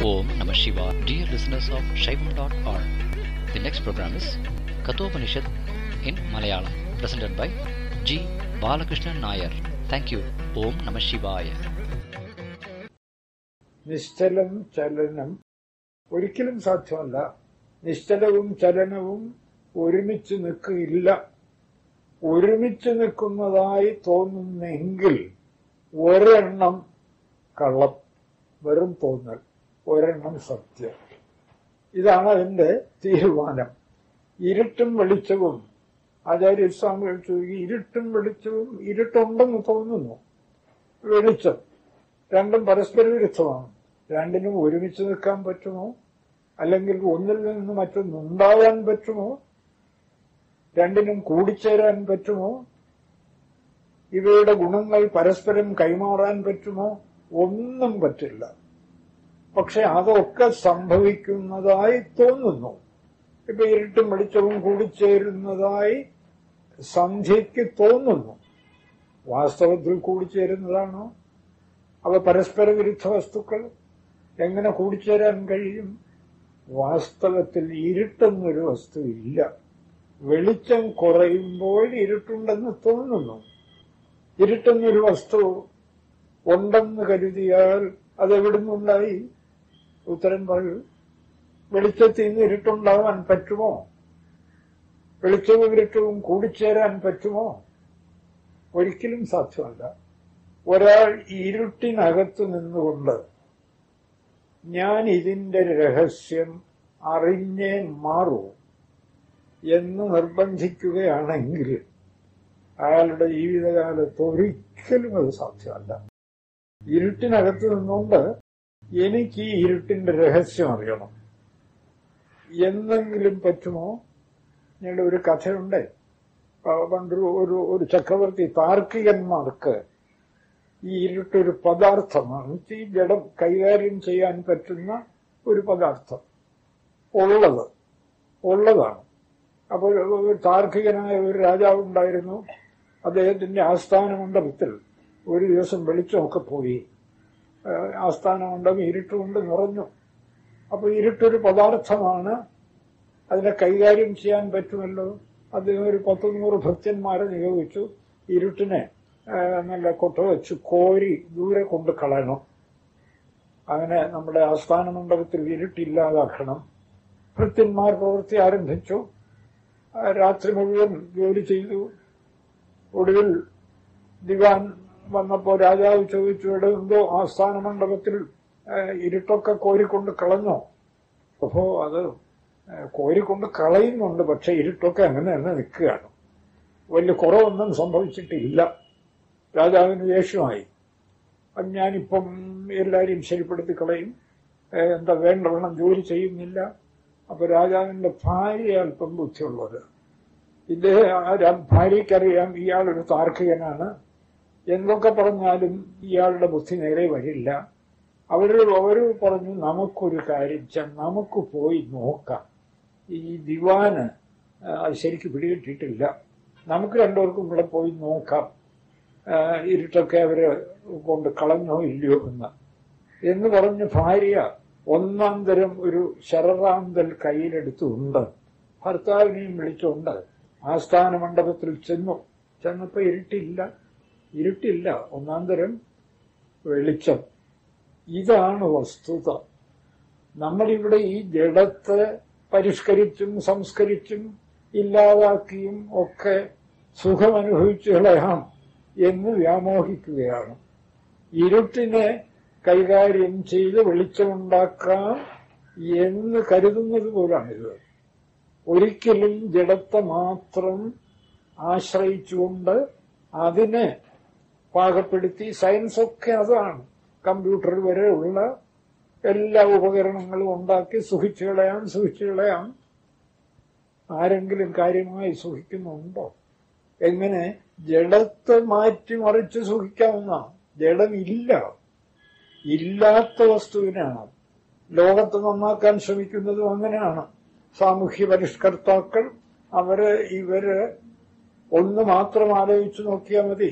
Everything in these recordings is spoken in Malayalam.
Om Namah Shivaya. Dear listeners of Shaivam.org, the next program is Kathopanishad in Malayalam, presented by G. Balakrishnan Nair. Thank you. Om Namah Shivaya. നിശ്ചലം ചലനം ഒരിക്കലും സാധ്യമല്ല നിശ്ചലവും ചലനവും ഒരുമിച്ച് നിൽക്കുകയില്ല ഒരുമിച്ച് നിൽക്കുന്നതായി തോന്നുന്നെങ്കിൽ ഒരെണ്ണം കള്ളം വെറും തോന്നൽ ഒരെണ്ണം സത്യം ഇതാണ് അതിന്റെ തീരുമാനം ഇരുട്ടും വെളിച്ചവും ആചാര്യസ്വാമികൾ ചോദിക്കും ഇരുട്ടും വെളിച്ചവും ഇരുട്ടുണ്ടെന്ന് തോന്നുന്നു വെളിച്ചം രണ്ടും പരസ്പര വിരുദ്ധമാണ് രണ്ടിനും ഒരുമിച്ച് നിൽക്കാൻ പറ്റുമോ അല്ലെങ്കിൽ ഒന്നിൽ നിന്ന് മറ്റൊന്നുണ്ടാവാൻ പറ്റുമോ രണ്ടിനും കൂടിച്ചേരാൻ പറ്റുമോ ഇവയുടെ ഗുണങ്ങൾ പരസ്പരം കൈമാറാൻ പറ്റുമോ ഒന്നും പറ്റില്ല പക്ഷെ അതൊക്കെ സംഭവിക്കുന്നതായി തോന്നുന്നു ഇപ്പൊ ഇരുട്ടും വെളിച്ചവും കൂടിച്ചേരുന്നതായി സന്ധ്യയ്ക്ക് തോന്നുന്നു വാസ്തവത്തിൽ കൂടിച്ചേരുന്നതാണോ അവ പരസ്പര വിരുദ്ധ വസ്തുക്കൾ എങ്ങനെ കൂടിച്ചേരാൻ കഴിയും വാസ്തവത്തിൽ ഇരുട്ടെന്നൊരു വസ്തു ഇല്ല വെളിച്ചം കുറയുമ്പോൾ ഇരുട്ടുണ്ടെന്ന് തോന്നുന്നു ഇരുട്ടെന്നൊരു വസ്തു ഉണ്ടെന്ന് കരുതിയാൽ അതെവിടുന്നുണ്ടായി ഉത്തരം പറയൂ വെളിച്ചത്തിൽ നിന്ന് ഇരുട്ടുണ്ടാവാൻ പറ്റുമോ വെളിച്ചവും ഇരുട്ടവും കൂടിച്ചേരാൻ പറ്റുമോ ഒരിക്കലും സാധ്യമല്ല ഒരാൾ ഇരുട്ടിനകത്ത് നിന്നുകൊണ്ട് ഞാൻ ഇതിന്റെ രഹസ്യം അറിഞ്ഞേ മാറൂ എന്ന് നിർബന്ധിക്കുകയാണെങ്കിൽ അയാളുടെ ജീവിതകാലത്ത് ഒരിക്കലും അത് സാധ്യമല്ല ഇരുട്ടിനകത്ത് നിന്നുകൊണ്ട് എനിക്ക് ഈ ഇരുട്ടിന്റെ രഹസ്യം അറിയണം എന്നെങ്കിലും പറ്റുമോ ഞങ്ങളുടെ ഒരു കഥയുണ്ട് പണ്ടൊരു ഒരു ഒരു ചക്രവർത്തി താർക്കികന്മാർക്ക് ഈ ഇരുട്ടൊരു പദാർത്ഥമാണ് ഈ ജഡം കൈകാര്യം ചെയ്യാൻ പറ്റുന്ന ഒരു പദാർത്ഥം ഉള്ളത് ഉള്ളതാണ് അപ്പോൾ ഒരു താർക്കികനായ ഒരു രാജാവ് ഉണ്ടായിരുന്നു അദ്ദേഹത്തിന്റെ ആസ്ഥാന മണ്ഡപത്തിൽ ഒരു ദിവസം വെളിച്ചമൊക്കെ പോയി ആസ്ഥാന മണ്ഡപം ഇരുട്ടുകൊണ്ട് നിറഞ്ഞു അപ്പോൾ ഇരുട്ടൊരു പദാർത്ഥമാണ് അതിനെ കൈകാര്യം ചെയ്യാൻ പറ്റുമല്ലോ അദ്ദേഹം ഒരു പത്ത് നൂറ് ഭക്തന്മാരെ നിയോഗിച്ചു ഇരുട്ടിനെ നല്ല കൊട്ട വെച്ച് കോരി ദൂരെ കൊണ്ട് കളയണം അങ്ങനെ നമ്മുടെ ആസ്ഥാന മണ്ഡപത്തിൽ ഇരുട്ടില്ലാതാക്കണം ഭൃത്യന്മാർ പ്രവൃത്തി ആരംഭിച്ചു രാത്രി മുഴുവൻ ജോലി ചെയ്തു ഒടുവിൽ ദിവാൻ വന്നപ്പോ രാജാവ് ചോദിച്ചു ഇവിടെ എന്തോ ആസ്ഥാന മണ്ഡപത്തിൽ ഇരുട്ടൊക്കെ കോരിക്കൊണ്ട് കളഞ്ഞോ അപ്പോ അത് കോരിക്കൊണ്ട് കളയുന്നുണ്ട് പക്ഷെ ഇരുട്ടൊക്കെ അങ്ങനെ തന്നെ നിൽക്കുകയാണ് വലിയ കുറവൊന്നും സംഭവിച്ചിട്ടില്ല രാജാവിന് ദേഷ്യമായി അത് ഞാനിപ്പം എല്ലാവരെയും ശരിപ്പെടുത്തി കളയും എന്താ വേണ്ടവണ്ണം ജോലി ചെയ്യുന്നില്ല അപ്പൊ രാജാവിന്റെ ഭാര്യ അല്പം ബുദ്ധിയുള്ളത് ഇദ്ദേഹം ഭാര്യയ്ക്കറിയാം ഇയാളൊരു താർക്കികനാണ് എന്തൊക്കെ പറഞ്ഞാലും ഇയാളുടെ ബുദ്ധി നേരെ വരില്ല അവര് അവര് പറഞ്ഞു നമുക്കൊരു കാര്യം നമുക്ക് പോയി നോക്കാം ഈ ദിവാന് അത് ശരിക്ക് പിടികിട്ടിട്ടില്ല നമുക്ക് രണ്ടുപേർക്കും ഇവിടെ പോയി നോക്കാം ഇരുട്ടൊക്കെ അവര് കൊണ്ട് കളഞ്ഞോ ഇല്ലയോ എന്ന് എന്ന് പറഞ്ഞ് ഭാര്യ ഒന്നാം തരം ഒരു ശരറാന്തൽ കയ്യിലെടുത്തുണ്ട് ഭർത്താവിനെയും വിളിച്ചുകൊണ്ട് ആസ്ഥാന മണ്ഡപത്തിൽ ചെന്നു ചെന്നപ്പോ ഇരുട്ടില്ല ഇരുട്ടില്ല ഒന്നാം തരം വെളിച്ചം ഇതാണ് വസ്തുത നമ്മളിവിടെ ഈ ജഡത്തെ പരിഷ്കരിച്ചും സംസ്കരിച്ചും ഇല്ലാതാക്കിയും ഒക്കെ സുഖമനുഭവിച്ചു കളയാം എന്ന് വ്യാമോഹിക്കുകയാണ് ഇരുട്ടിനെ കൈകാര്യം ചെയ്ത് വെളിച്ചമുണ്ടാക്കാം എന്ന് കരുതുന്നത് പോലാണിത് ഒരിക്കലും ജഡത്തെ മാത്രം ആശ്രയിച്ചുകൊണ്ട് അതിനെ പാകപ്പെടുത്തി സയൻസ് ഒക്കെ അതാണ് കമ്പ്യൂട്ടർ വരെ ഉള്ള എല്ലാ ഉപകരണങ്ങളും ഉണ്ടാക്കി സുഖിച്ചു കളയാം സുഖിച്ചു കളയാം ആരെങ്കിലും കാര്യമായി സുഖിക്കുന്നുണ്ടോ എങ്ങനെ ജഡത്തെ മാറ്റിമറിച്ച് സുഖിക്കാവുന്നതാണ് ജഡമില്ല ഇല്ലാത്ത വസ്തുവിനാണ് ലോകത്തെ നന്നാക്കാൻ ശ്രമിക്കുന്നതും അങ്ങനെയാണ് സാമൂഹ്യ പരിഷ്കർത്താക്കൾ അവര് ഇവര് ഒന്ന് മാത്രം ആലോചിച്ചു നോക്കിയാൽ മതി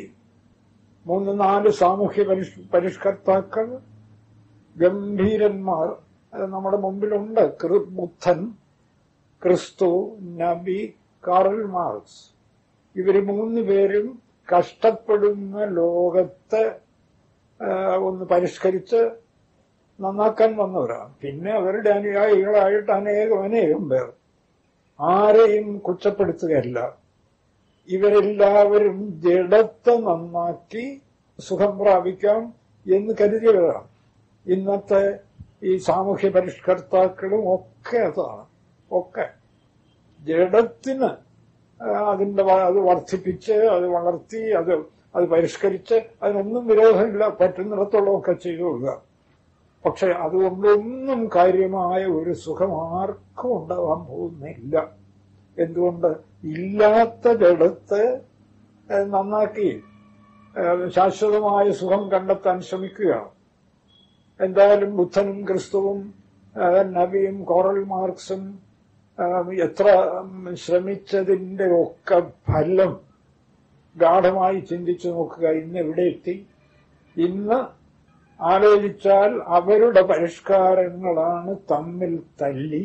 മൂന്ന് നാല് സാമൂഹ്യ പരിഷ് പരിഷ്കർത്താക്കൾ ഗംഭീരന്മാർ അത് നമ്മുടെ മുമ്പിലുണ്ട് ക്രി- ബുദ്ധൻ ക്രിസ്തു നബി കാറൽ മാർക്സ് ഇവര് മൂന്ന് പേരും കഷ്ടപ്പെടുന്ന ലോകത്തെ ആ, ഒന്ന് പരിഷ്കരിച്ച് നന്നാക്കാൻ വന്നവരാണ് പിന്നെ അവരുടെ അനുയായികളായിട്ട് അനേകം അനേകം പേർ ആരെയും കുറ്റപ്പെടുത്തുകയല്ല ഇവരെല്ലാവരും ജഡത്തെ നന്നാക്കി സുഖം പ്രാപിക്കാം എന്ന് കരുതിയവരാണ് ഇന്നത്തെ ഈ സാമൂഹ്യ പരിഷ്കർത്താക്കളും ഒക്കെ അതാണ് ഒക്കെ ജഡത്തിന് ആ, അതിന്റെ വ- അത് വർദ്ധിപ്പിച്ച് അത് വളർത്തി അത് അത് പരിഷ്കരിച്ച് അതിനൊന്നും വിരോധമില്ല പറ്റുന്നിടത്തോളം ഒക്കെ ചെയ്തു കൊടുക്കുക പക്ഷെ അതുകൊണ്ടൊന്നും കാര്യമായ ഒരു സുഖം ആർക്കും ഉണ്ടാവാൻ പോകുന്നില്ല എന്തുകൊണ്ട് ഇല്ലാത്ത ജഡത്തെ ഏഹ്, നന്നാക്കി ഏഹ്, ശാശ്വതമായ സുഖം കണ്ടെത്താൻ ശ്രമിക്കുകയാണ് എന്തായാലും ബുദ്ധനും ക്രിസ്തുവും ഏഹ്, നബിയും കോറൽ മാർക്സും ഏഹ്, എത്ര ഉം, ശ്രമിച്ചതിന്റെ ഒക്കെ ഫലം ഗാഠമായി ചിന്തിച്ചു നോക്കുക ഇന്ന് എവിടെ എത്തി ഇന്ന് ആലോചിച്ചാൽ അവരുടെ പരിഷ്കാരങ്ങളാണ് തമ്മിൽ തല്ലി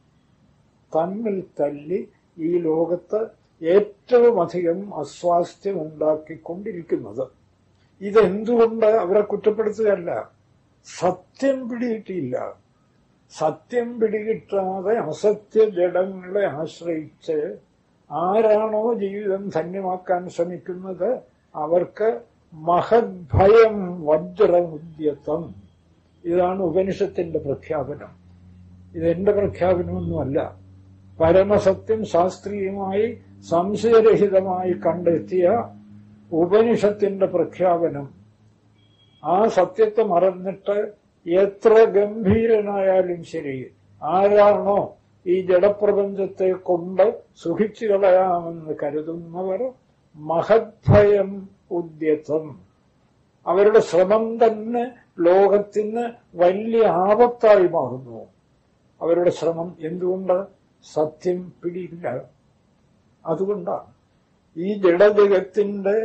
തമ്മിൽ തല്ലി ഈ ലോകത്ത് ഏറ്റവും അധികം അസ്വാസ്ഥ്യം ഉണ്ടാക്കിക്കൊണ്ടിരിക്കുന്നത് ഇതെന്തുകൊണ്ട് അവരെ കുറ്റപ്പെടുത്തുകയല്ല സത്യം പിടികിട്ടിയില്ല സത്യം പിടികിട്ടാതെ അസത്യ ജഡങ്ങളെ ആശ്രയിച്ച് ആരാണോ ജീവിതം ധന്യമാക്കാൻ ശ്രമിക്കുന്നത് അവർക്ക് മഹദ്ഭയം വജ്രമുദ്യത്വം ഇതാണ് ഉപനിഷത്തിന്റെ പ്രഖ്യാപനം ഇതെന്റെ പ്രഖ്യാപനമൊന്നുമല്ല പരമസത്യം ശാസ്ത്രീയമായി സംശയരഹിതമായി കണ്ടെത്തിയ ഉപനിഷത്തിന്റെ പ്രഖ്യാപനം ആ സത്യത്തെ മറന്നിട്ട് എത്ര ഗംഭീരനായാലും ശരി ആരാണോ ഈ ജഡപ്രപഞ്ചത്തെ കൊണ്ട് സുഖിച്ചു കളയാമെന്ന് കരുതുന്നവർ മഹദ്ഭയം ഉദ്യതം അവരുടെ ശ്രമം തന്നെ ലോകത്തിന് വലിയ ആപത്തായി മാറുന്നു അവരുടെ ശ്രമം എന്തുകൊണ്ട് സത്യം പിടിയില്ല അതുകൊണ്ടാണ് ഈ ജഡജഗത്തിന്റെ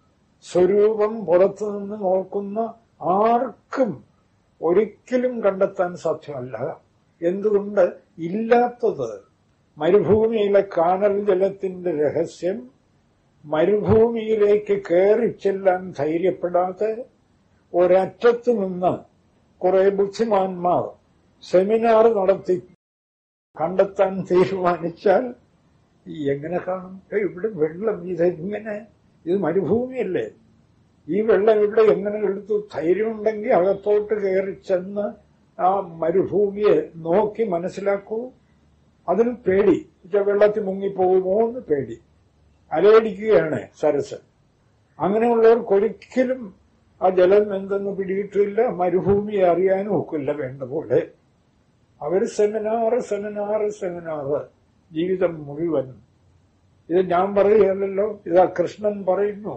സ്വരൂപം പുറത്തുനിന്ന് നോക്കുന്ന ആർക്കും ഒരിക്കലും കണ്ടെത്താൻ സാധ്യമല്ല എന്തുകൊണ്ട് ഇല്ലാത്തത് മരുഭൂമിയിലെ കാനൽ ജലത്തിന്റെ രഹസ്യം മരുഭൂമിയിലേക്ക് കയറി ചെല്ലാൻ ധൈര്യപ്പെടാതെ ഒരറ്റത്ത് നിന്ന് കുറെ ബുദ്ധിമാന്മാർ സെമിനാർ നടത്തി കണ്ടെത്താൻ തീരുമാനിച്ചാൽ ഈ എങ്ങനെ കാണും ഏയ് ഇവിടെ വെള്ളം ഇതെങ്ങനെ ഇത് മരുഭൂമിയല്ലേ ഈ വെള്ളം ഇവിടെ എങ്ങനെ എടുത്തു ധൈര്യമുണ്ടെങ്കിൽ അകത്തോട്ട് കയറി ചെന്ന് ആ മരുഭൂമിയെ നോക്കി മനസ്സിലാക്കൂ അതിന് പേടി എന്നുവെച്ചാൽ വെള്ളത്തിൽ മുങ്ങിപ്പോകുമോ എന്ന് പേടി അലയടിക്കുകയാണ് സരസ് അങ്ങനെയുള്ളവർക്ക് ഒരിക്കലും ആ ജലം എന്തെന്ന് പിടിയിട്ടില്ല മരുഭൂമിയെ അറിയാനും ഒക്കില്ല വേണ്ട പോലെ അവര് സെമിനാറ് സെമിനാറ് സെമിനാറ് ജീവിതം മുഴുവൻ ഇത് ഞാൻ പറയുകയല്ലോ ഇതാ കൃഷ്ണൻ പറയുന്നു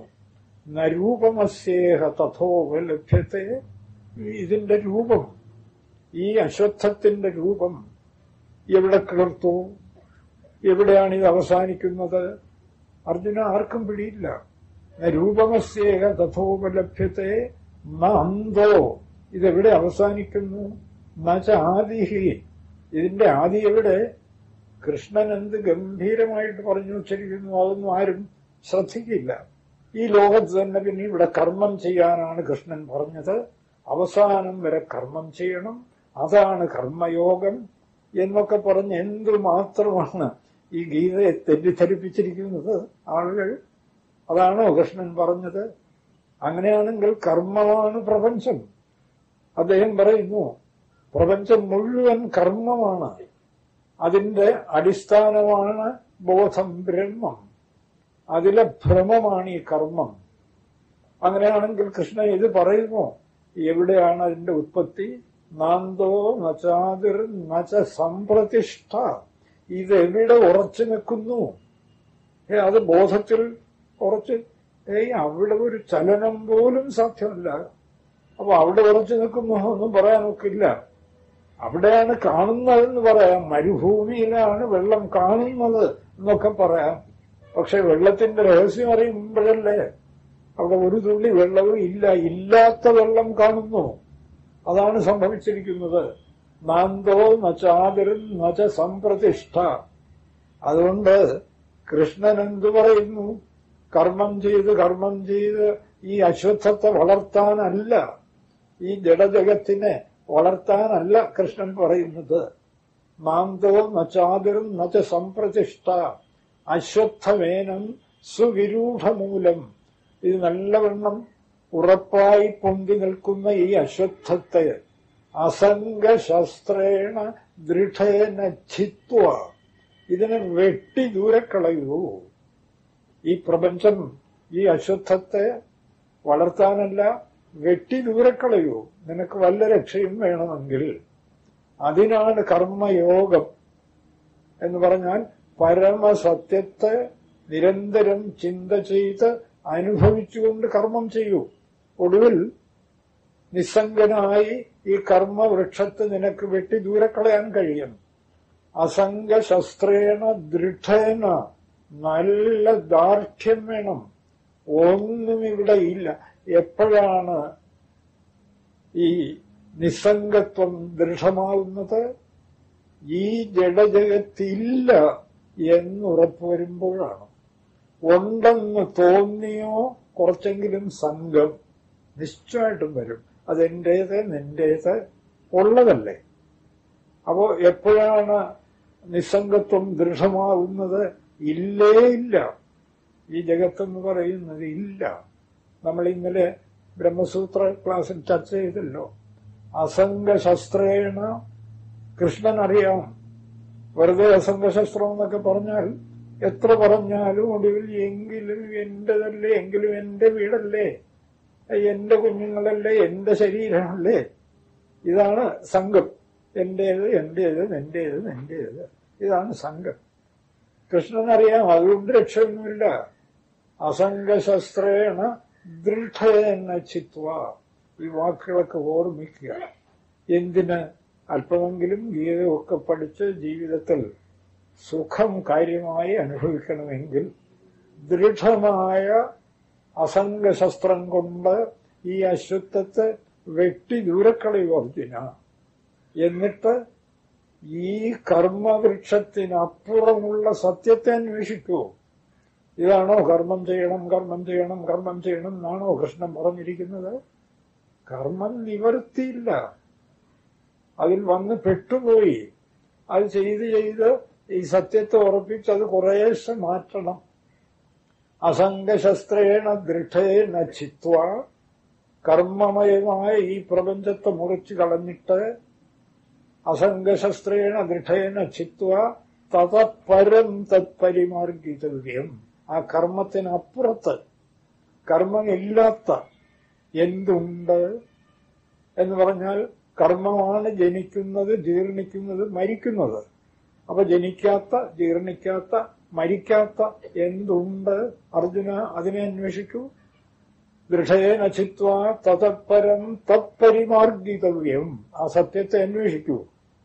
നരൂപമസ്യേഹ തഥോപലഭ്യത്തെ ഇതിന്റെ രൂപം ഈ അശ്വത്ഥത്തിന്റെ രൂപം എവിടെ കിളർത്തു എവിടെയാണ് ഇത് അവസാനിക്കുന്നത് അർജുന ആർക്കും പിടിയില്ല രൂപമസ്യേഹ തഥോപലഭ്യത്തെ ന അന്തോ ഇതെവിടെ അവസാനിക്കുന്നു നച്ച ആദിഹി ഇതിന്റെ ആദി എവിടെ കൃഷ്ണൻ എന്ത് ഗംഭീരമായിട്ട് പറഞ്ഞു വച്ചിരിക്കുന്നു അതൊന്നും ആരും ശ്രദ്ധിക്കില്ല ഈ ലോകത്ത് തന്നെ പിന്നെ ഇവിടെ കർമ്മം ചെയ്യാനാണ് കൃഷ്ണൻ പറഞ്ഞത് അവസാനം വരെ കർമ്മം ചെയ്യണം അതാണ് കർമ്മയോഗം എന്നൊക്കെ പറഞ്ഞ് എന്തുമാത്രമാണ് ഈ ഗീതയെ തെറ്റിദ്ധരിപ്പിച്ചിരിക്കുന്നത് ആളുകൾ അതാണോ കൃഷ്ണൻ പറഞ്ഞത് അങ്ങനെയാണെങ്കിൽ കർമ്മമാണ് പ്രപഞ്ചം അദ്ദേഹം പറയുന്നു പ്രപഞ്ചം മുഴുവൻ കർമ്മമാണ് അതിന്റെ അടിസ്ഥാനമാണ് ബോധം ബ്രഹ്മം അതിലെ ഭ്രമമാണ് ഈ കർമ്മം അങ്ങനെയാണെങ്കിൽ കൃഷ്ണൻ ഇത് പറയുമോ എവിടെയാണ് അതിന്റെ ഉത്പത്തി നാന്തോ നച്ചാതിർ നച്ച സംപ്രതിഷ്ഠ ഇതെവിടെ ഉറച്ചു നിൽക്കുന്നു ഏ അത് ബോധത്തിൽ ഉറച്ച് ഏയ് അവിടെ ഒരു ചലനം പോലും സാധ്യമല്ല അപ്പൊ അവിടെ ഉറച്ചു നിൽക്കുന്നു ഒന്നും പറയാനൊക്കില്ല അവിടെയാണ് കാണുന്നതെന്ന് പറയാം മരുഭൂമിയിലാണ് വെള്ളം കാണുന്നത് എന്നൊക്കെ പറയാം പക്ഷെ വെള്ളത്തിന്റെ രഹസ്യം അറിയുമ്പോഴല്ലേ അവിടെ ഒരു തുള്ളി വെള്ളവും ഇല്ല ഇല്ലാത്ത വെള്ളം കാണുന്നു അതാണ് സംഭവിച്ചിരിക്കുന്നത് നാന്തോ നച്ചാതിരും നച്ച സംപ്രതിഷ്ഠ അതുകൊണ്ട് കൃഷ്ണൻ എന്തു പറയുന്നു കർമ്മം ചെയ്ത് കർമ്മം ചെയ്ത് ഈ അശ്വത്ഥത്തെ വളർത്താനല്ല ഈ ജഡജഗത്തിനെ വളർത്താനല്ല കൃഷ്ണൻ പറയുന്നത് നാന്തോ നച്ചാതിരും നച്ച സംപ്രതിഷ്ഠ അശ്വത്ഥമേനം സുവിരൂഢമൂലം ഇത് നല്ലവണ്ണം ഉറപ്പായി പൊന്തി നിൽക്കുന്ന ഈ അശ്വത്ഥത്തെ അസംഗശസ്ത്രേണ ദൃഢേന ഛിത്വ ഇതിനെ വെട്ടി ദൂരെ കളയൂ ഈ പ്രപഞ്ചം ഈ അശ്വത്ഥത്തെ വളർത്താനല്ല വെട്ടി ദൂരെ കളയൂ നിനക്ക് വല്ല രക്ഷയും വേണമെങ്കിൽ അതിനാണ് കർമ്മയോഗം എന്ന് പറഞ്ഞാൽ പരമസത്യത്തെ നിരന്തരം ചിന്ത ചെയ്ത് അനുഭവിച്ചുകൊണ്ട് കർമ്മം ചെയ്യൂ ഒടുവിൽ നിസ്സംഗനായി ഈ കർമ്മവൃക്ഷത്തെ നിനക്ക് വെട്ടി ദൂരെ കളയാൻ കഴിയും അസംഗശസ്ത്രേണ ദൃഢേന നല്ല ദാർഢ്യം വേണം ഒന്നും ഇവിടെ ഇല്ല എപ്പോഴാണ് ഈ നിസ്സംഗത്വം ദൃഢമാവുന്നത് ഈ ജഡജഗത്തില്ല എന്നുറപ്പ് വരുമ്പോഴാണ് ഉണ്ടെന്ന് തോന്നിയോ കുറച്ചെങ്കിലും സംഘം നിശ്ചയമായിട്ടും വരും അതെന്റേത് നിന്റേത് ഉള്ളതല്ലേ അപ്പോ എപ്പോഴാണ് നിസ്സംഗത്വം ദൃഢമാവുന്നത് ഇല്ലേ ഇല്ല ഈ ജഗത്തെന്ന് പറയുന്നത് ഇല്ല നമ്മൾ ഇന്നലെ ബ്രഹ്മസൂത്ര ക്ലാസ്സിൽ ചർച്ച ചെയ്തല്ലോ അസംഗശസ്ത്രേണ കൃഷ്ണൻ അറിയാം വെറുതെ അസംഗശസ്ത്രം എന്നൊക്കെ പറഞ്ഞാൽ എത്ര പറഞ്ഞാലും ഒടുവിൽ എങ്കിലും എന്റേതല്ലേ എങ്കിലും എന്റെ വീടല്ലേ എന്റെ കുഞ്ഞുങ്ങളല്ലേ എന്റെ ശരീരമല്ലേ ഇതാണ് സംഘം എന്റേത് എന്റേത് എന്റേത് എന്റേത് ഇതാണ് സംഘം കൃഷ്ണനറിയാം അതുകൊണ്ട് രക്ഷയൊന്നുമില്ല അസംഗശസ്ത്രേണ ദൃഢേന ചിത്വ ഈ വാക്കുകളൊക്കെ ഓർമ്മിക്കുക എന്തിന് അല്പമെങ്കിലും ഗീതയൊക്കെ പഠിച്ച് ജീവിതത്തിൽ സുഖം കാര്യമായി അനുഭവിക്കണമെങ്കിൽ ദൃഢമായ അസംഗശസ്ത്രം കൊണ്ട് ഈ അശ്വത്വത്തെ വെട്ടി ദൂരക്കളയും അർജുന എന്നിട്ട് ഈ കർമ്മവൃക്ഷത്തിനപ്പുറമുള്ള സത്യത്തെ അന്വേഷിക്കൂ ഇതാണോ കർമ്മം ചെയ്യണം കർമ്മം ചെയ്യണം കർമ്മം ചെയ്യണം എന്നാണോ കൃഷ്ണൻ പറഞ്ഞിരിക്കുന്നത് കർമ്മം നിവർത്തിയില്ല അതിൽ വന്ന് പെട്ടുപോയി അത് ചെയ്ത് ചെയ്ത് ഈ സത്യത്തെ ഉറപ്പിച്ച് അത് കുറേശ്ശെ മാറ്റണം അസംഗശസ്ത്രേണ ദൃഢേന ചിത്വ കർമ്മമയമായ ഈ പ്രപഞ്ചത്തെ മുറിച്ചു കളഞ്ഞിട്ട് അസംഗശസ്ത്രേണ ദൃഢേന ചിത്വ തതപരം തത്പരിമാർഗിതവ്യം ആ കർമ്മത്തിനപ്പുറത്ത് കർമ്മമില്ലാത്ത എന്തുണ്ട് എന്ന് പറഞ്ഞാൽ കർമ്മമാണ് ജനിക്കുന്നത് ജീർണിക്കുന്നത് മരിക്കുന്നത് അപ്പൊ ജനിക്കാത്ത ജീർണിക്കാത്ത മരിക്കാത്ത എന്തുണ്ട് അർജുന അതിനെ അന്വേഷിക്കൂ ദൃഢേന ചിത്വ തതപ്പരം തത്പരിമാർഗിതവ്യം ആ സത്യത്തെ അന്വേഷിക്കൂ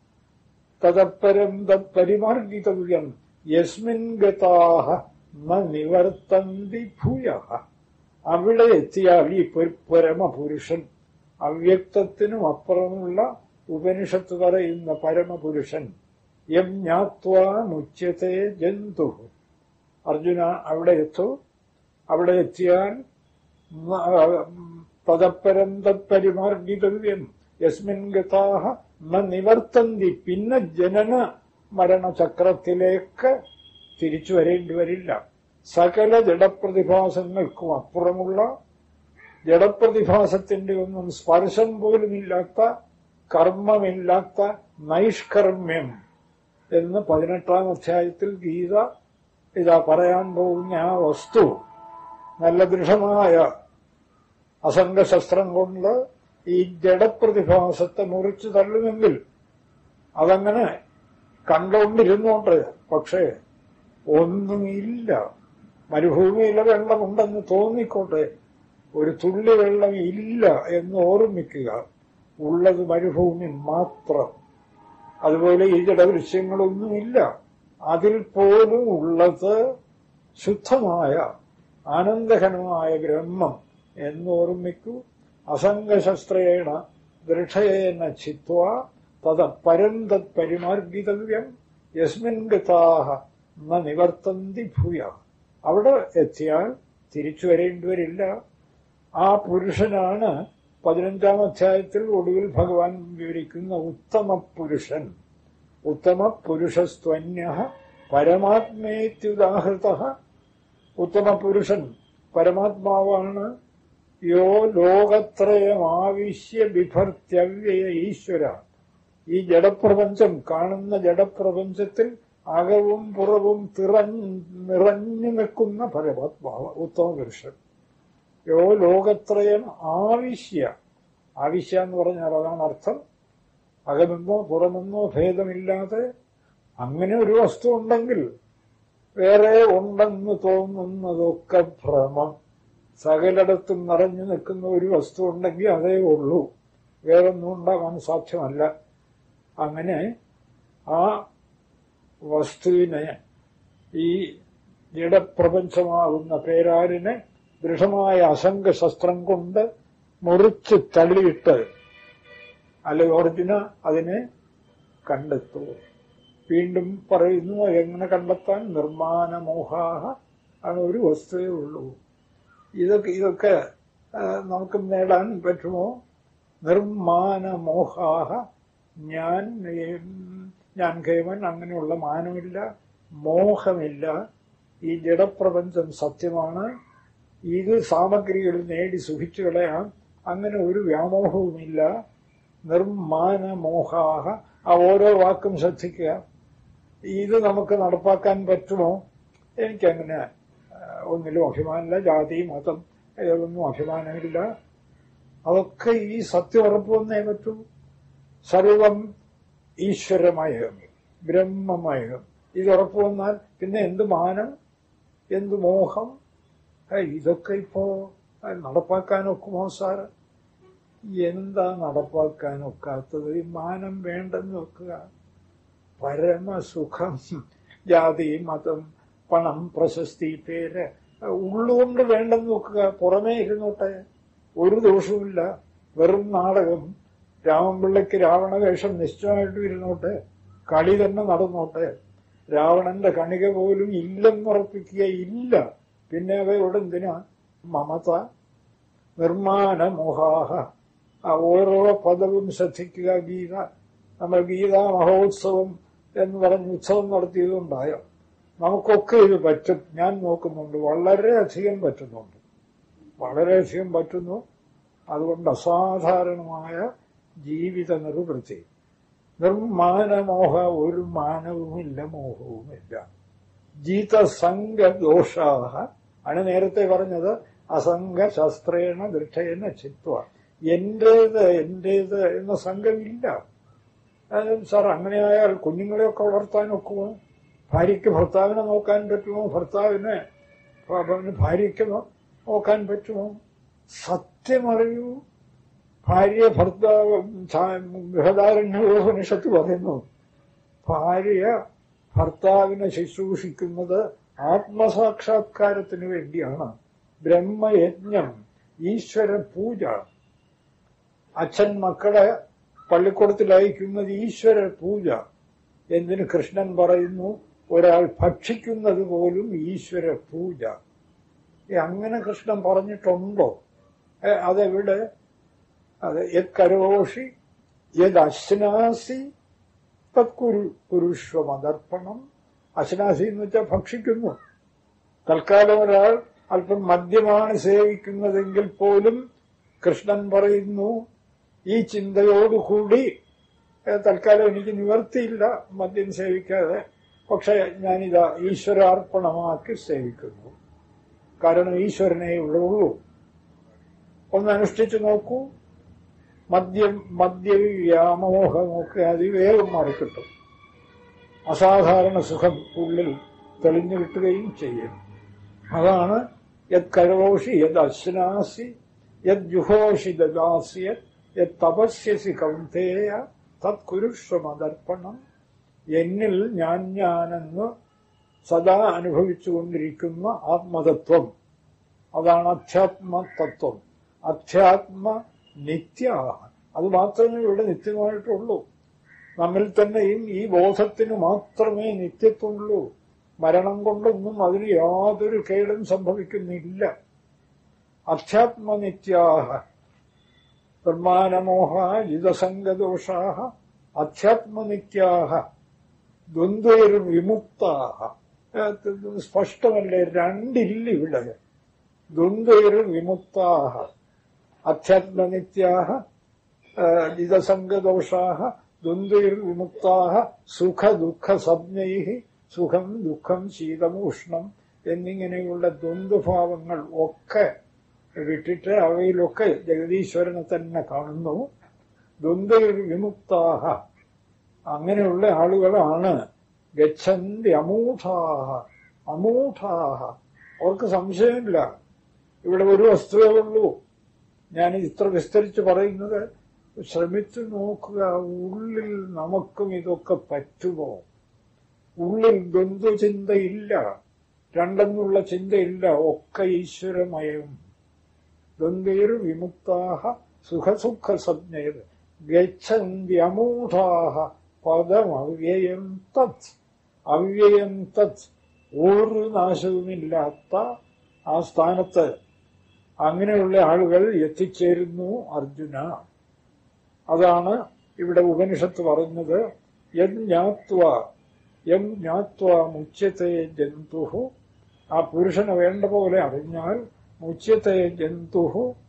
തതപ്പരം തത്പരിമാർഗിതവ്യം യസ്മിൻ ഗതാഹ ന നിവർത്തന്തി ഭൂയ അവിടെ എത്തിയാൽ ഈ പരമപുരുഷൻ അവ്യക്തത്തിനും അപ്പുറമുള്ള ഉപനിഷത്ത് പറയുന്ന പരമപുരുഷൻ യം ജ്ഞാത്വാമുച്യത്തെ ജന്തു അർജുന അവിടെ എത്തു അവിടെ എത്തിയാൽ തദപ്പരം തത്പരിമാർഗിതവ്യം യസ്മിൻ ഗതാഹ ന നിവർത്തന്തി പിന്നെ ജനന മരണചക്രത്തിലേക്ക് തിരിച്ചു വരേണ്ടി വരില്ല സകല ജഡപ്രതിഭാസങ്ങൾക്കും അപ്പുറമുള്ള ജഡപ്രതിഭാസത്തിന്റെ ഒന്നും സ്പർശം പോലുമില്ലാത്ത കർമ്മമില്ലാത്ത നൈഷ്കർമ്മ്യം എന്ന് പതിനെട്ടാം അധ്യായത്തിൽ ഗീത ഇതാ പറയാൻ പോകുന്ന ആ വസ്തു നല്ല ദൃഢമായ അസംഗശസ്ത്രം കൊണ്ട് ഈ ജഡപ്രതിഭാസത്തെ മുറിച്ചു തള്ളുമെങ്കിൽ അതങ്ങനെ കണ്ടുകൊണ്ടിരുന്നോണ്ട് പക്ഷേ ഒന്നുമില്ല മരുഭൂമിയിലെ വെള്ളമുണ്ടെന്ന് തോന്നിക്കോട്ടെ ഒരു തുള്ളി വെള്ളം ഇല്ല എന്ന് ഓർമ്മിക്കുക ഉള്ളത് മരുഭൂമി മാത്രം അതുപോലെ ഈ ജഡദൃശ്യങ്ങളൊന്നുമില്ല അതിൽ പോലും ഉള്ളത് ശുദ്ധമായ ആനന്ദഘനമായ ബ്രഹ്മം എന്ന് ഓർമ്മിക്കൂ അസംഗശസ്ത്രേണ ദൃഢയേന ചിത്വ തത പരം തത് പരിമാർഗിതവ്യം യസ്മിൻ ഗതാഹ ന നിവർത്തന്തി ഭൂയ അവിടെ എത്തിയാൽ തിരിച്ചു വരേണ്ടി വരില്ല ആ പുരുഷനാണ് പതിനഞ്ചാം അധ്യായത്തിൽ ഒടുവിൽ ഭഗവാൻ വിവരിക്കുന്ന ഉത്തമ പുരുഷൻ ഉത്തമ പുരുഷസ്ത്വന്യ പരമാത്മേത്യുദാഹൃത ഉത്തമ പുരുഷൻ പരമാത്മാവാണ് യോ ലോകത്രയമാവിശ്യ ബിഭർത്യവ്യയ ഈശ്വര ഈ ജഡപ്രപഞ്ചം കാണുന്ന ജഡപ്രപഞ്ചത്തിൽ അകവും പുറവും തിറഞ്ഞ് നിറഞ്ഞു നിൽക്കുന്ന പരമാത്മാവ് ഉത്തമ പുരുഷൻ യോ ലോകത്രയം ആവിശ്യ ആവിശ്യ എന്ന് പറഞ്ഞാൽ അതാണ് അർത്ഥം അകമെന്നോ പുറമെന്നോ ഭേദമില്ലാതെ അങ്ങനെ ഒരു വസ്തു ഉണ്ടെങ്കിൽ വേറെ ഉണ്ടെന്ന് തോന്നുന്നതൊക്കെ ഭ്രമം സകലയിടത്തും നിറഞ്ഞു നിൽക്കുന്ന ഒരു വസ്തു ഉണ്ടെങ്കിൽ അതേ ഉള്ളൂ വേറൊന്നും ഉണ്ടാകാൻ സാധ്യമല്ല അങ്ങനെ ആ വസ്തുവിനെ ഈ ജഡപ്രപഞ്ചമാകുന്ന പേരാരിനെ ദൃഢമായ അസംഗശസ്ത്രം കൊണ്ട് മുറിച്ച് തള്ളിയിട്ട് അല്ലെങ്കിൽ ഒറിജിന അതിനെ കണ്ടെത്തൂ വീണ്ടും പറയുന്നു എങ്ങനെ കണ്ടെത്താൻ നിർമ്മാണമോഹാഹ ആണ് ഒരു വസ്തുവേ ഉള്ളൂ ഇതൊക്കെ ഇതൊക്കെ ആ, നമുക്ക് നേടാൻ പറ്റുമോ നിർമ്മാനമോഹാഹ ഞാൻ ഏം, ഞാൻ കേവൻ അങ്ങനെയുള്ള മാനമില്ല മോഹമില്ല ഈ ജഡപ്രപഞ്ചം സത്യമാണ് ഇത് സാമഗ്രികൾ നേടി സുഖിച്ചു കളയാം അങ്ങനെ ഒരു വ്യാമോഹവുമില്ല നിർമ്മാനമോഹാഹ ആ ഓരോ വാക്കും ശ്രദ്ധിക്കുക ഇത് നമുക്ക് നടപ്പാക്കാൻ പറ്റുമോ എനിക്കങ്ങനെ ആ, ഒന്നിലും അഭിമാനമില്ല ജാതി മതം ഇതിലൊന്നും അഭിമാനമില്ല അതൊക്കെ ഈ സത്യം ഉറപ്പുവന്നേ പറ്റൂ സർവം ഈശ്വരമയം ബ്രഹ്മമയം ഇത് ഉറപ്പുവന്നാൽ പിന്നെ എന്ത് മാനം എന്ത് മോഹം ഏ, ഇതൊക്കെ ഇപ്പോ ആ, നടപ്പാക്കാനൊക്കുമോ സാറ് എന്താ നടപ്പാക്കാനൊക്കാത്തത് ഈ മാനം വേണ്ടെന്ന് വെക്കുക പരമസുഖം ജാതി മതം പണം പ്രശസ്തി പേര് ഉള്ളുകൊണ്ട് വേണ്ടെന്ന് നോക്കുക പുറമേ ഇരുന്നോട്ടെ ഒരു ദോഷവുമില്ല വെറും നാടകം രാമൻപിള്ളയ്ക്ക് രാവണ വേഷം നിശ്ചയമായിട്ടും ഇരുന്നോട്ടെ കളി തന്നെ നടന്നോട്ടെ രാവണന്റെ കണിക പോലും ഇല്ലെന്നുറപ്പിക്കുക ഇല്ല പിന്നെ അവയോട് എന്തിനാ മമത നിർമ്മാണ മോഹാഹ ആ ഓരോ പദവും ശ്രദ്ധിക്കുക ഗീത നമ്മൾ ഗീതാ മഹോത്സവം എന്ന് പറഞ്ഞ് ഉത്സവം നടത്തിയതുണ്ടായോ നമുക്കൊക്കെ ഇത് പറ്റും ഞാൻ നോക്കുന്നുണ്ട് വളരെയധികം പറ്റുന്നുണ്ട് വളരെയധികം പറ്റുന്നു അതുകൊണ്ട് അസാധാരണമായ ജീവിത നിർവൃത്തി നിർമ്മാനമോഹ ഒരു മാനവുമില്ല മോഹവുമില്ല ജീതസംഗദോഷാഹ ആണ് നേരത്തെ പറഞ്ഞത് അസംഗ ശസ്ത്രേണ ദൃഢേന ചിത്വ എന്റേത് എന്റേത് എന്ന സംഘമില്ല അതായത് സാർ അങ്ങനെയായാൽ കുഞ്ഞുങ്ങളെയൊക്കെ വളർത്താൻ ഒക്കുമോ ഭാര്യയ്ക്ക് ഭർത്താവിനെ നോക്കാൻ പറ്റുമോ ഭർത്താവിനെ ഭ- ഭാര്യയ്ക്ക് നോ- നോക്കാൻ പറ്റുമോ സത്യമറിയൂ ഭാര്യ ഭർത്താവ് ബൃഹദാരണ്യോപനിഷത്ത് പറയുന്നു ഭാര്യ ഭർത്താവിനെ ശുശ്രൂഷിക്കുന്നത് ആത്മസാക്ഷാത്കാരത്തിന് വേണ്ടിയാണ് ബ്രഹ്മയജ്ഞം ഈശ്വര പൂജ അച്ഛൻ മക്കളെ പള്ളിക്കൂടത്തിൽ അയക്കുന്നത് ഈശ്വര പൂജ എന്തിന് കൃഷ്ണൻ പറയുന്നു ഒരാൾ ഭക്ഷിക്കുന്നത് പോലും ഈശ്വര പൂജ ഏ, അങ്ങനെ കൃഷ്ണൻ പറഞ്ഞിട്ടുണ്ടോ ഏ, അതെവിടെ അത് യത് കരോഷി യത് അശ്നാസി തത്കുരു പുരുഷ്വമതർപ്പണം അശ്നാസി എന്ന് വെച്ചാൽ ഭക്ഷിക്കുന്നു തൽക്കാലം ഒരാൾ അല്പം മദ്യമാണ് സേവിക്കുന്നതെങ്കിൽ പോലും കൃഷ്ണൻ പറയുന്നു ഈ ചിന്തയോടുകൂടി ഏ, തൽക്കാലം എനിക്ക് നിവർത്തിയില്ല മദ്യം സേവിക്കാതെ പക്ഷെ ഞാനിതാ ഈശ്വരാർപ്പണമാക്കി സേവിക്കുന്നു കാരണം ഈശ്വരനെ ഉള്ളൂ ഒന്ന് അനുഷ്ഠിച്ചു നോക്കൂ മദ്യം മദ്യവ്യാമോഹമൊക്കെ അതിവേഗം മാറിക്കിട്ടും അസാധാരണ സുഖം ഉള്ളിൽ തെളിഞ്ഞു കിട്ടുകയും ചെയ്യും അതാണ് യത് കരോഷി യത് അശ്നാസി യത് ജുഹോഷി ദദാസി യത് തപസ്യസി കൗന്തേയ തത് കുരുഷ്വമതർപ്പണം എന്നിൽ ഞാൻ ഞാനെന്ന് സദാ അനുഭവിച്ചുകൊണ്ടിരിക്കുന്ന ആത്മതത്വം അതാണ് അധ്യാത്മതത്വം അധ്യാത്മ നിത്യ അത് മാത്രമേ ഇവിടെ നിത്യമായിട്ടുള്ളൂ നമ്മിൽ തന്നെയും ഈ ബോധത്തിന് മാത്രമേ നിത്യത്വമുള്ളൂ മരണം കൊണ്ടൊന്നും അതിന് യാതൊരു കേടും സംഭവിക്കുന്നില്ല അധ്യാത്മനിത്യാഹ ബ്രഹ്മാനമോഹ ജിതസംഗദോഷാഹ അധ്യാത്മനിത്യാഹ ദ്വന്ദ്വൈർവിമുക്താഹ സ്പഷ്ടമല്ലേ രണ്ടില്ല ഇവിടെ ദ്വന്ദ്വൈർവിമുക്താഹ അധ്യാത്മനിത്യാഹ ജിതസംഗദോഷാഹ ദ്വന്ദ്വൈർവിമുക്താഹ സുഖദുഃഖസജ്ഞൈ സുഖം ദുഃഖം ശീതം ഉഷ്ണം എന്നിങ്ങനെയുള്ള ദ്വന്ദ്ഭാവങ്ങൾ ഒക്കെ വിട്ടിട്ട് അവയിലൊക്കെ ജഗതീശ്വരനെ തന്നെ കാണുന്നു ദ്വന്ദ്വൈർവിമുക്താഹ അങ്ങനെയുള്ള ആളുകളാണ് ഗച്ഛന്തി അമൂഢാഹ അമൂഢാഹ അവർക്ക് സംശയമില്ല ഇവിടെ ഒരു വസ്തുവേ ഉള്ളൂ ഞാൻ ഇത്ര വിസ്തരിച്ച് പറയുന്നത് ശ്രമിച്ചു നോക്കുക ഉള്ളിൽ നമുക്കും ഇതൊക്കെ പറ്റുമോ ഉള്ളിൽ ദ്വന്ദ്വചിന്തയില്ല രണ്ടെന്നുള്ള ചിന്തയില്ല ഒക്കെ ഈശ്വരമയം ദ്വന്ദ്വൈർ വിമുക്താഹ സുഖസുഖ സജ്ഞയത് ഗച്ഛന്തി അമൂഢാഹ പദം അവ്യയം തത് അവ്യയം തത് ഒരു നാശവുമില്ലാത്ത ആ സ്ഥാനത്ത് അങ്ങനെയുള്ള ആളുകൾ എത്തിച്ചേരുന്നു അർജുന അതാണ് ഇവിടെ ഉപനിഷത്ത് പറയുന്നത് യം ജ്ഞാത്വ യം ജ്ഞാത്വ മുച്യത്തെ ജന്തു ആ പുരുഷനെ വേണ്ട പോലെ അറിഞ്ഞാൽ മുച്യത്തെ ജന്തു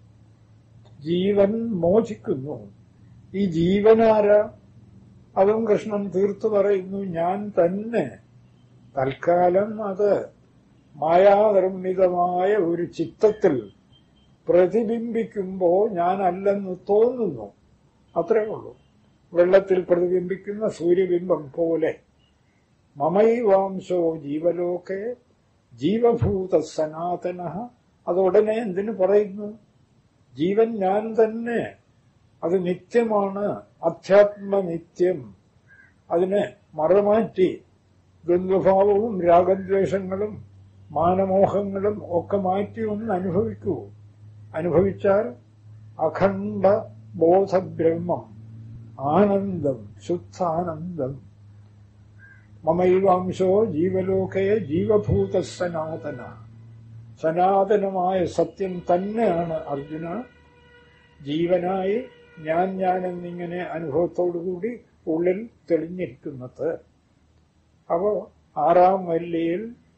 ജീവൻ മോചിക്കുന്നു ഈ ജീവനാര അതും കൃഷ്ണൻ തീർത്തു പറയുന്നു ഞാൻ തന്നെ തൽക്കാലം അത് മായാനിർമ്മിതമായ ഒരു ചിത്തത്തിൽ പ്രതിബിംബിക്കുമ്പോൾ ഞാനല്ലെന്ന് തോന്നുന്നു അത്രേ ഉള്ളൂ വെള്ളത്തിൽ പ്രതിബിംബിക്കുന്ന സൂര്യബിംബം പോലെ മമൈവാംശോ ജീവലോകെ ജീവഭൂത സനാതന അതുടനെ എന്തിനു പറയുന്നു ജീവൻ ഞാൻ തന്നെ അത് നിത്യമാണ് അധ്യാത്മനിത്യം അതിനെ മറമാറ്റി ദ്വന്ദ്ഭാവവും രാഗദ്വേഷങ്ങളും മാനമോഹങ്ങളും ഒക്കെ മാറ്റി ഒന്ന് അനുഭവിക്കൂ അനുഭവിച്ചാൽ അഖണ്ഡ ബോധബ്രഹ്മം ആനന്ദം ശുദ്ധാനന്ദം മമൈവാംശോ ജീവലോകയെ ജീവഭൂത സനാതന സനാതനമായ സത്യം തന്നെയാണ് അർജുന ജീവനായി ഞാൻ ഞാൻ എന്നിങ്ങനെ അനുഭവത്തോടുകൂടി ഉള്ളിൽ തെളിഞ്ഞിരിക്കുന്നത് അപ്പോ ആറാം വല്ലിയിൽ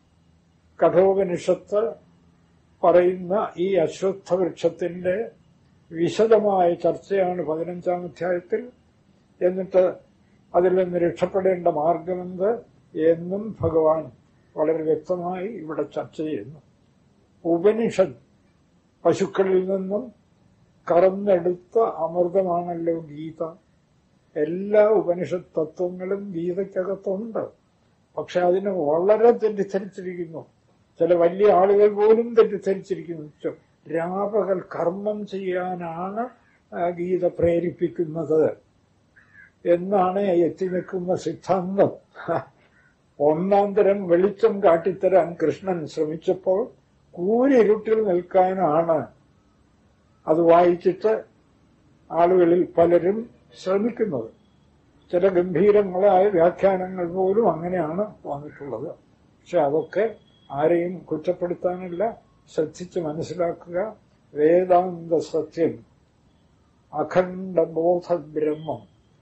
കഠോപനിഷത്ത് പറയുന്ന ഈ അശ്വത്ഥ വൃക്ഷത്തിന്റെ വിശദമായ ചർച്ചയാണ് പതിനഞ്ചാം അധ്യായത്തിൽ എന്നിട്ട് അതിൽ നിന്ന് രക്ഷപ്പെടേണ്ട മാർഗമെന്ത് എന്നും ഭഗവാൻ വളരെ വ്യക്തമായി ഇവിടെ ചർച്ച ചെയ്യുന്നു ഉപനിഷത്ത് പശുക്കളിൽ നിന്നും കറന്നെടുത്ത അമൃതമാണല്ലോ ഗീത എല്ലാ ഉപനിഷത്ത് തത്വങ്ങളും ഗീതയ്ക്കകത്തുണ്ട് പക്ഷെ അതിനെ വളരെ തെറ്റിദ്ധരിച്ചിരിക്കുന്നു ചില വലിയ ആളുകൾ പോലും തെറ്റിദ്ധരിച്ചിരിക്കുന്നു രാപകൽ കർമ്മം ചെയ്യാനാണ് ഗീത പ്രേരിപ്പിക്കുന്നത് എന്നാണ് എത്തി നിൽക്കുന്ന സിദ്ധാന്തം ഒന്നാം തരം വെളിച്ചം കാട്ടിത്തരാൻ കൃഷ്ണൻ ശ്രമിച്ചപ്പോൾ കൂരിരുട്ടിൽ നിൽക്കാനാണ് അത് വായിച്ചിട്ട് ആളുകളിൽ പലരും ശ്രമിക്കുന്നത് ചില ഗംഭീരങ്ങളായ വ്യാഖ്യാനങ്ങൾ പോലും അങ്ങനെയാണ് വന്നിട്ടുള്ളത് പക്ഷെ അതൊക്കെ ആരെയും കുറ്റപ്പെടുത്താനല്ല ശ്രദ്ധിച്ച് മനസ്സിലാക്കുക വേദാന്ത സത്യം അഖണ്ഡ ബോധബ്രഹ്മം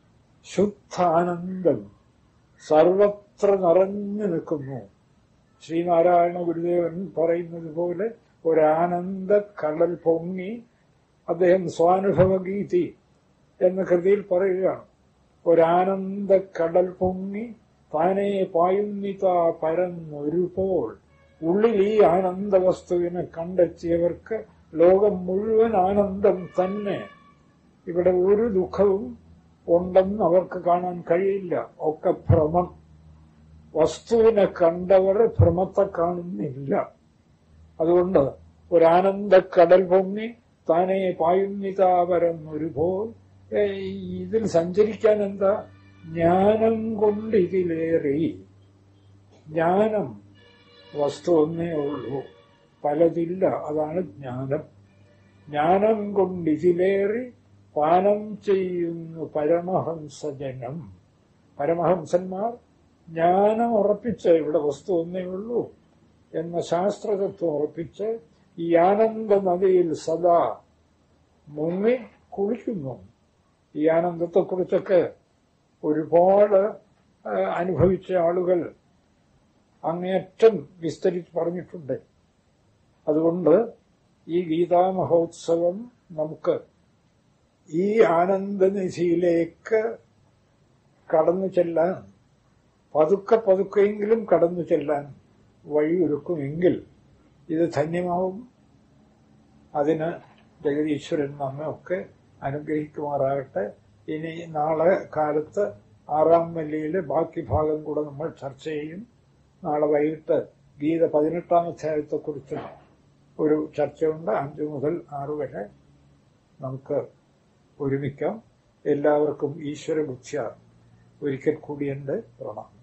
ശുദ്ധാനന്ദം സർവത്ര നിറഞ്ഞു നിൽക്കുന്നു ശ്രീനാരായണ ഗുരുദേവൻ പറയുന്നത് പോലെ ഒരാനന്ദ കടൽ പൊങ്ങി അദ്ദേഹം സ്വാനുഭവഗീതി എന്ന കൃതിയിൽ പറയുകയാണ് ഒരാനന്ദ കടൽ പൊങ്ങി താനെ പായുന്നിത പരന്നൊരുപോൾ ഉള്ളിൽ ഈ ആനന്ദ വസ്തുവിനെ കണ്ടെത്തിയവർക്ക് ലോകം മുഴുവൻ ആനന്ദം തന്നെ ഇവിടെ ഒരു ദുഃഖവും ഉണ്ടെന്ന് അവർക്ക് കാണാൻ കഴിയില്ല ഒക്കെ ഭ്രമം വസ്തുവിനെ കണ്ടവർ ഭ്രമത്തെ കാണുന്നില്ല അതുകൊണ്ട് ഒരാനന്ദ കടൽ പൊങ്ങി താനെ പായുന്നിതാപരം ഒരുപോൽ ഇതിൽ സഞ്ചരിക്കാൻ എന്താ ജ്ഞാനം കൊണ്ട് ഇതിലേറി ജ്ഞാനം വസ്തു ഒന്നേ ഉള്ളൂ പലതില്ല അതാണ് ജ്ഞാനം ജ്ഞാനം കൊണ്ട് ഇതിലേറി പാനം ചെയ്യുന്നു പരമഹംസജനം പരമഹംസന്മാർ ജ്ഞാനം ഉറപ്പിച്ച് ഇവിടെ വസ്തു ഒന്നേ ഉള്ളൂ എന്ന ശാസ്ത്രതത്വം ഉറപ്പിച്ച് ഈ ആനന്ദ നദിയിൽ സദാ മുങ്ങി കുളിക്കുന്നു ഈ ആനന്ദത്തെക്കുറിച്ചൊക്കെ ഒരുപാട് ആ, അനുഭവിച്ച ആളുകൾ അങ്ങേയറ്റം വിസ്തരിച്ച് പറഞ്ഞിട്ടുണ്ട് അതുകൊണ്ട് ഈ ഗീതാ മഹോത്സവം നമുക്ക് ഈ ആനന്ദനിധിയിലേക്ക് കടന്നു ചെല്ലാൻ പതുക്കെ പതുക്കെയെങ്കിലും കടന്നു ചെല്ലാൻ വഴിയൊരുക്കുമെങ്കിൽ ഇത് ധന്യമാവും അതിന് ജഗതീശ്വരൻ നമ്മയൊക്കെ അനുഗ്രഹിക്കുമാറാകട്ടെ ഇനി നാളെ കാലത്ത് ആറാം വല്ലിയിലെ ബാക്കി ഭാഗം കൂടെ നമ്മൾ ചർച്ച ചെയ്യും നാളെ വൈകിട്ട് ഗീത പതിനെട്ടാം അധ്യായത്തെക്കുറിച്ച് ഒരു ചർച്ചയുണ്ട് അഞ്ചു മുതൽ ആറ് വരെ നമുക്ക് ഒരുമിക്കാം എല്ലാവർക്കും ഈശ്വര ബുദ്ധിയ ഒരിക്കൽ കൂടി എൻ്റെ പ്രണാമം